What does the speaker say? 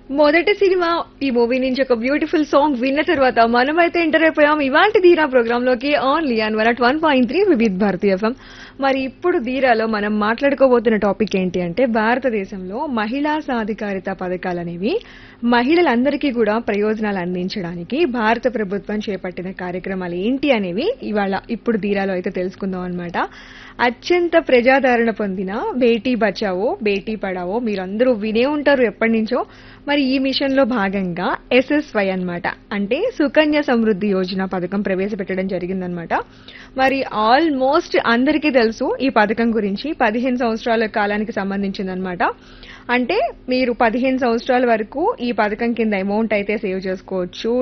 మొదటి సినిమా ఈ మూవీ నుంచి ఒక బ్యూటిఫుల్ సాంగ్ విన్న తర్వాత మనమైతే ఎంటర్ అయిపోయాం ఇవాంటి ధీరా ప్రోగ్రామ్ లోకి only on one at one point three Vividh Bharati FM మరి ఇప్పుడు ధీరాలో మనం మాట్లాడుకోబోతున్న టాపిక్ ఏంటి అంటే భారతదేశంలో మహిళా సాధికారిత పథకాలు అనేవి మహిళలందరికీ కూడా ప్రయోజనాలు అందించడానికి భారత ప్రభుత్వం చేపట్టిన కార్యక్రమాలు ఏంటి అనేవి ఇవాళ ఇప్పుడు ధీరాలో అయితే తెలుసుకుందాం అనమాట అత్యంత ప్రజాదరణ పొందిన బేటీ బచావో బేటీ పడావో మీరందరూ వినే ఉంటారు ఎప్పటి నుంచో మరి ఈ మిషన్ లో భాగంగా ఎస్ఎస్వై అన్నమాట అంటే సుకన్య సమృద్ధి యోజన పథకం ప్రవేశపెట్టడం జరిగిందనమాట మరి ఆల్మోస్ట్ అందరికీ తెలుసు ఈ పథకం గురించి పదిహేను సంవత్సరాల కాలానికి సంబంధించిందనమాట అంటే మీరు పదిహేను సంవత్సరాల వరకు ఈ పథకం కింద అమౌంట్ అయితే సేవ్ చేసుకోవచ్చు